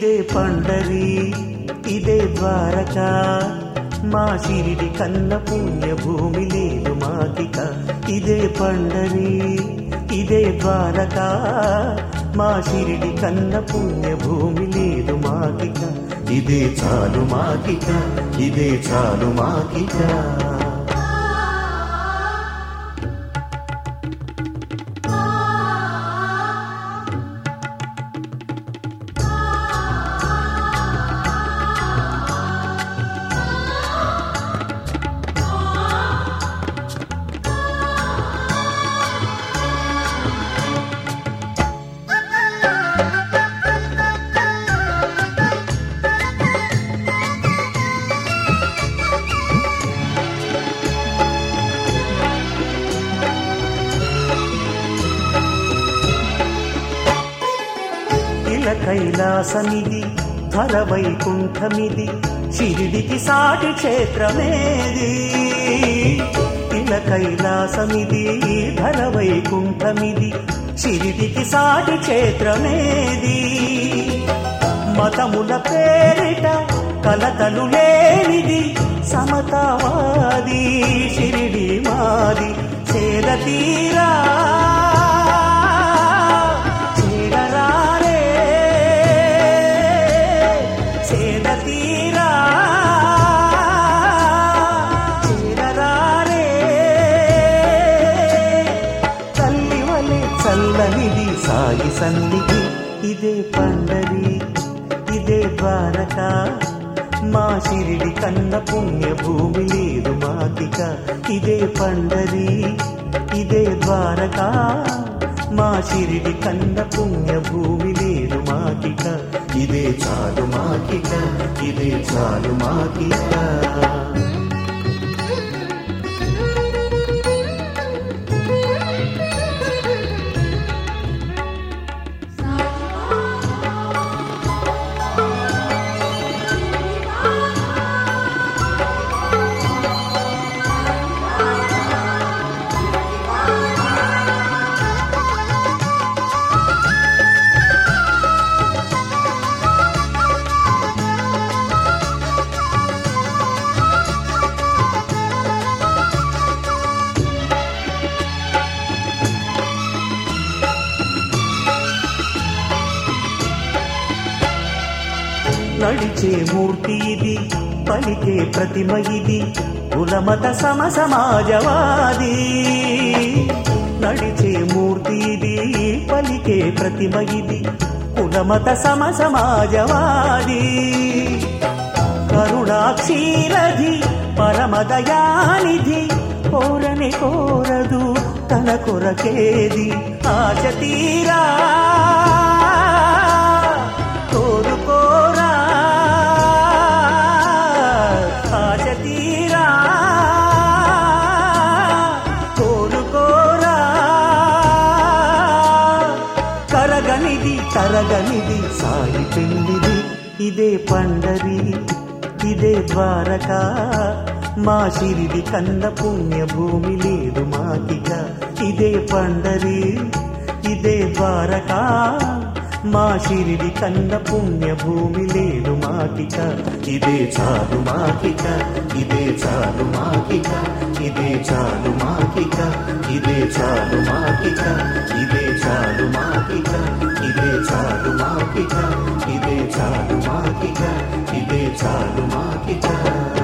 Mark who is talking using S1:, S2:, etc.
S1: ఇదే పండరి ఇదే ద్వారక మా సిరిడి కన్న పుణ్య భూమి లేదు మాకిక ఇదే పండరి ఇదే ద్వారక మా సిరిడి కన్న పుణ్య భూమి లేదు మాకిక ఇదే చాలు మాకిక ఇదే చాలు మాకిక ఇల కైలాసమిది ధర వైకుంఠమిది షిరిడికి సాటి క్షేత్రమేది ఇల కైలాసమిది ధర వైకుంఠమిది షిరిడికి సాటి క్షేత్రమేది మతముల పేరిట కలతలు లేనిది సమతావాది షిరిడి మాది చేర తీరా చేరరారే చేర తీరా చేరరారే తల్లి వలె చల్లనిది సాయి సన్నిధి ఇదే పండరి ఇదే ద్వారక మా షిరిడి కన్న పుణ్య భూమి లేదు మాకిక ఇదే పండరి ఇదే ద్వారక మా షిరిడి కన్న పుణ్య భూమి లేదు మాకిక ఇదే చాలు మాకిక ఇదే చాలు మాకిక నడిచే మూర్తి ఇది పలికే ప్రతిమ ఇది కులమత సమ సమాజవాది నడిచే మూర్తి ఇది పలికే ప్రతిమ ఇది కులమత సమ సమాజవాది కరుణాక్షీరధి పరమదయానిధి కోరని కోరదు తన కొరకేది ఆశ తీరా కోరుకోరా ఆశ తీరా కోరుకోరా కరగనిది తరగనిది సాయి పెళ్ళిది ఇదే పండరి ఇదే ద్వారక మా షిరిడి కన్న పుణ్య భూమి లేదు మాకిక ఇదే పండరి ఇదే ద్వారక మా షిరిడి కన్న పుణ్య భూమి లేదు మాకిక ఇదే చాలు మాకిక ఇదే చాలు మాకిక ఇదే చాలు మాకిక ఇదే చాలు మాకిక ఇదే చాలు మాకిక ఇదే చాలు మాకిక ఇదే చాలు మాకిక ఇదే చాలు మాకిక